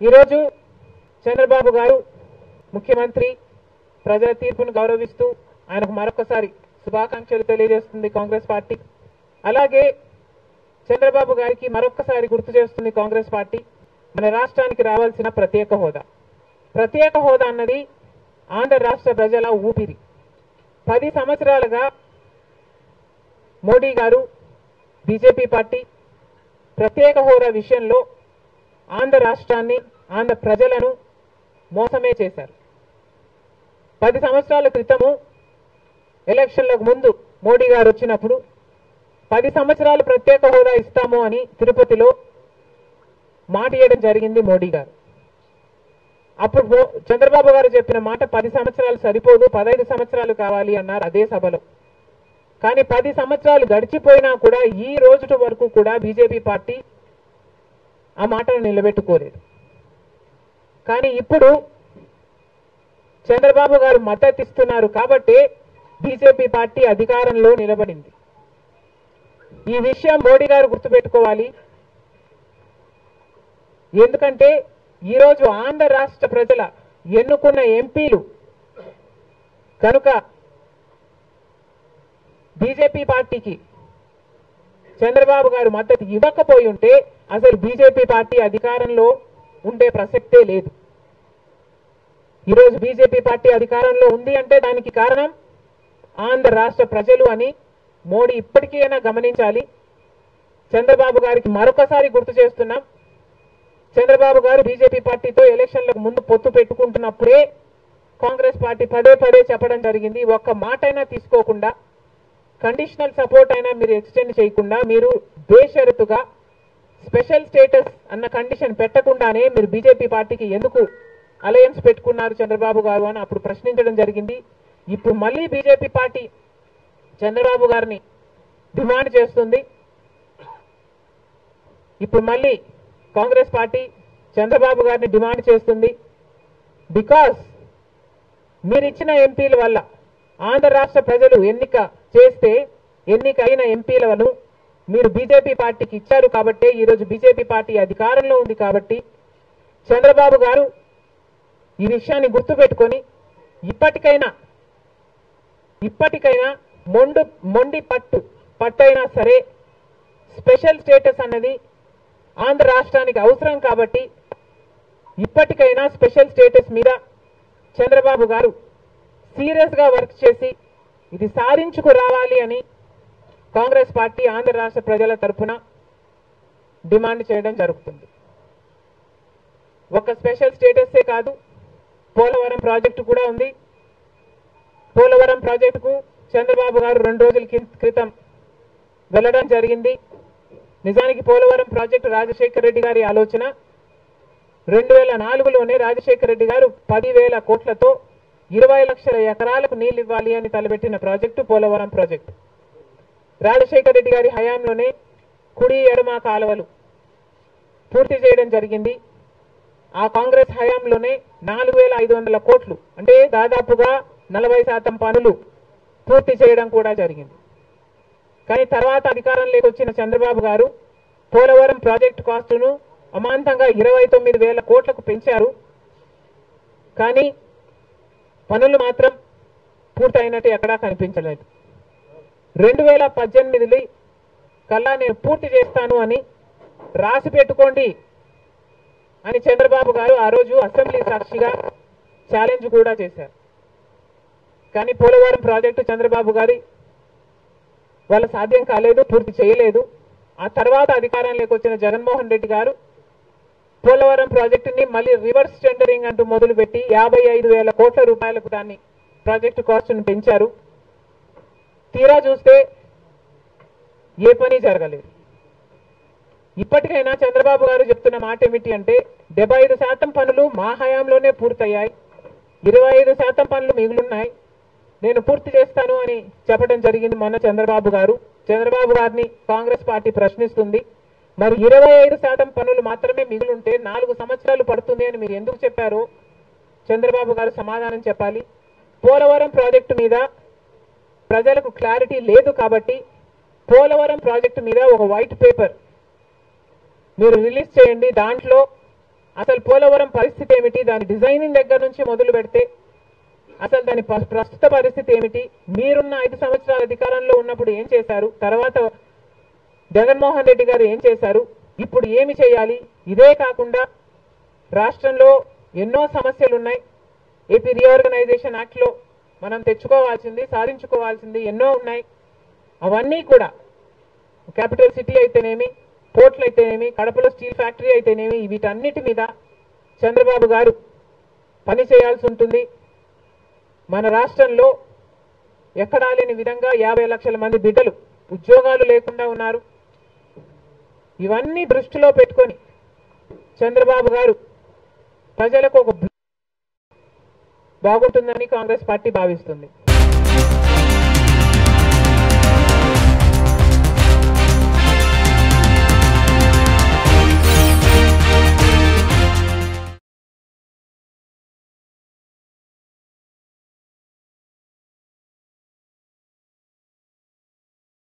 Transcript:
ఈరోజు చంద్రబాబు గారు ముఖ్యమంత్రి ప్రజల తీర్పును గౌరవిస్తూ ఆయనకు మరొకసారి శుభాకాంక్షలు తెలియజేస్తుంది కాంగ్రెస్ పార్టీ అలాగే చంద్రబాబు గారికి మరొక్కసారి గుర్తు చేస్తుంది కాంగ్రెస్ పార్టీ మన రాష్ట్రానికి రావాల్సిన ప్రత్యేక హోదా ప్రత్యేక హోదా అన్నది ఆంధ్ర రాష్ట్ర ప్రజల ఊపిరి పది సంవత్సరాలుగా మోడీ గారు బీజేపీ పార్టీ ప్రత్యేక హోదా విషయంలో ఆంధ్ర రాష్ట్రాన్ని ఆంధ్ర ప్రజలను మోసమే చేశారు పది సంవత్సరాల క్రితము ఎలక్షన్లకు ముందు మోడీ గారు వచ్చినప్పుడు పది సంవత్సరాలు ప్రత్యేక హోదా ఇస్తాము అని తిరుపతిలో మాట ఇవ్వడం జరిగింది మోడీ గారు అప్పుడు మో- చంద్రబాబు గారు చెప్పిన మాట పది సంవత్సరాలు సరిపోదు పదహైదు సంవత్సరాలు కావాలి అన్నారు అదే సభలో కానీ పది సంవత్సరాలు గడిచిపోయినా కూడా ఈ రోజు వరకు కూడా బీజేపీ పార్టీ ఆ మాటను నిలబెట్టుకోలేదు కానీ ఇప్పుడు చంద్రబాబు గారు మద్దతు ఇస్తున్నారు కాబట్టే బీజేపీ పార్టీ అధికారంలో నిలబడింది ఈ విషయం మోడీ గారు గుర్తుపెట్టుకోవాలి ఎందుకంటే ఈరోజు ఆంధ్ర రాష్ట్ర ప్రజల ఎన్నుకున్న ఎంపీలు కనుక బీజేపీ పార్టీకి చంద్రబాబు గారు మద్దతు ఇవ్వకపోయి ఉంటే అసలు బీజేపీ పార్టీ అధికారంలో ఉండే ప్రసక్తే లేదు ఈరోజు బీజేపీ పార్టీ అధికారంలో ఉంది అంటే దానికి కారణం ఆంధ్ర రాష్ట్ర ప్రజలు అని మోడీ ఇప్పటికైనా గమనించాలి చంద్రబాబు గారికి మరొకసారి గుర్తు చేస్తున్నాం చంద్రబాబు గారు బీజేపీ పార్టీతో ఎలక్షన్లకు ముందు పొత్తు పెట్టుకుంటున్నప్పుడే కాంగ్రెస్ పార్టీ పదే పదే చెప్పడం జరిగింది ఒక్క మాట అయినా తీసుకోకుండా కండిషనల్ సపోర్ట్ అయినా మీరు ఎక్స్టెండ్ చేయకుండా మీరు బేషరతుగా స్పెషల్ స్టేటస్ అన్న కండిషన్ పెట్టకుండానే మీరు బీజేపీ పార్టీకి ఎందుకు అలయన్స్ పెట్టుకున్నారు చంద్రబాబు గారు అని అప్పుడు ప్రశ్నించడం జరిగింది ఇప్పుడు మళ్ళీ బీజేపీ పార్టీ చంద్రబాబు గారిని డిమాండ్ చేస్తుంది ఇప్పుడు మళ్ళీ కాంగ్రెస్ పార్టీ చంద్రబాబు గారిని డిమాండ్ చేస్తుంది బికాస్ మీరు ఇచ్చిన ఎంపీల వల్ల ఆంధ్ర రాష్ట్ర ప్రజలు ఎన్నిక చేస్తే ఎన్నిక అయిన ఎంపీలను మీరు బీజేపీ పార్టీకి ఇచ్చారు కాబట్టే ఈరోజు బీజేపీ పార్టీ అధికారంలో ఉంది కాబట్టి చంద్రబాబు గారు ఈ విషయాన్ని గుర్తుపెట్టుకొని ఇప్పటికైనా ఇప్పటికైనా మొండు మొండి పట్టు పట్టైనా సరే స్పెషల్ స్టేటస్ అన్నది ఆంధ్ర రాష్ట్రానికి అవసరం కాబట్టి ఇప్పటికైనా స్పెషల్ స్టేటస్ మీద చంద్రబాబు గారు సీరియస్ గా వర్క్ చేసి ఇది సాధించుకు రావాలి అని కాంగ్రెస్ పార్టీ ఆంధ్ర రాష్ట్ర ప్రజల తరఫున డిమాండ్ చేయడం జరుగుతుంది ఒక స్పెషల్ స్టేటసే కాదు పోలవరం ప్రాజెక్టు కూడా ఉంది పోలవరం ప్రాజెక్టుకు చంద్రబాబు గారు రెండు రోజుల కిం- క్రితం వెళ్ళడం జరిగింది నిజానికి పోలవరం ప్రాజెక్టు రాజశేఖర రెడ్డి గారి ఆలోచన రెండు వేల నాలుగులోనే రాజశేఖర రెడ్డి గారు పదివేల కోట్లతో ఇరవై లక్షల ఎకరాలకు నీళ్లు ఇవ్వాలి అని తలపెట్టిన ప్రాజెక్టు పోలవరం ప్రాజెక్టు రాజశేఖర రెడ్డి గారి హయాంలోనే కుడి ఎడమ కాలువలు పూర్తి చేయడం జరిగింది ఆ కాంగ్రెస్ హయాంలోనే నాలుగు వేల ఐదు వందల కోట్లు అంటే దాదాపుగా నలభై శాతం పనులు పూర్తి చేయడం కూడా జరిగింది కానీ తర్వాత అధికారంలోకి వచ్చిన చంద్రబాబు గారు పోలవరం ప్రాజెక్టు కాస్టును అమాంతంగా ఇరవై తొమ్మిది వేల కోట్లకు పెంచారు కానీ పనులు మాత్రం పూర్తయినట్టు ఎక్కడా కనిపించలేదు రెండు వేల పద్దెనిమిది కల్లా నేను పూర్తి చేస్తాను అని రాసి పెట్టుకోండి అని చంద్రబాబు గారు ఆ రోజు అసెంబ్లీ సాక్షిగా ఛాలెంజ్ కూడా చేశారు కానీ పోలవరం ప్రాజెక్టు చంద్రబాబు గారి వాళ్ళ సాధ్యం కాలేదు పూర్తి చేయలేదు ఆ తర్వాత అధికారంలోకి వచ్చిన జగన్మోహన్ రెడ్డి గారు పోలవరం ప్రాజెక్టుని మళ్ళీ రివర్స్ టెండరింగ్ అంటూ మొదలుపెట్టి యాభై ఐదు వేల కోట్ల రూపాయలకు దాన్ని ప్రాజెక్టు కాస్ట్ను పెంచారు తీరా చూస్తే ఏ పని జరగలేదు ఇప్పటికైనా చంద్రబాబు గారు చెప్తున్న మాట ఏమిటి అంటే డెబ్బై ఐదు శాతం పనులు మా హయాంలోనే పూర్తయ్యాయి ఇరవై ఐదు శాతం పనులు మిగులున్నాయి నేను పూర్తి చేస్తాను అని చెప్పడం జరిగింది మొన్న చంద్రబాబు గారు చంద్రబాబు గారిని కాంగ్రెస్ పార్టీ ప్రశ్నిస్తుంది మరి ఇరవై ఐదు శాతం పనులు మాత్రమే మిగులుంటే నాలుగు సంవత్సరాలు పడుతుంది అని మీరు ఎందుకు చెప్పారో చంద్రబాబు గారు సమాధానం చెప్పాలి పోలవరం ప్రాజెక్టు మీద ప్రజలకు క్లారిటీ లేదు కాబట్టి పోలవరం ప్రాజెక్టు మీద ఒక వైట్ పేపర్ మీరు రిలీజ్ చేయండి దాంట్లో అసలు పోలవరం పరిస్థితి ఏమిటి దాని డిజైనింగ్ దగ్గర నుంచి మొదలు పెడితే అసలు దాని ప్ర- ప్రస్తుత పరిస్థితి ఏమిటి మీరున్న ఐదు సంవత్సరాల అధికారంలో ఉన్నప్పుడు ఏం చేశారు తర్వాత జగన్మోహన్ రెడ్డి గారు ఏం చేశారు ఇప్పుడు ఏమి చేయాలి ఇదే కాకుండా రాష్ట్రంలో ఎన్నో సమస్యలు ఉన్నాయి ఏపీ రీఆర్గనైజేషన్ యాక్ట్ లో మనం తెచ్చుకోవాల్సింది సాధించుకోవాల్సింది ఎన్నో ఉన్నాయి అవన్నీ కూడా క్యాపిటల్ సిటీ అయితేనేమి పోర్ట్లు అయితేనేమి కడపలో స్టీల్ ఫ్యాక్టరీ అయితేనేమి వీటన్నిటి మీద చంద్రబాబు గారు పని చేయాల్సి ఉంటుంది మన రాష్ట్రంలో ఎక్కడా లేని విధంగా యాభై లక్షల మంది బిడ్డలు ఉద్యోగాలు లేకుండా ఉన్నారు ఇవన్నీ దృష్టిలో పెట్టుకొని చంద్రబాబు గారు ప్రజలకు ఒక బాగుంటుందని కాంగ్రెస్ పార్టీ భావిస్తుంది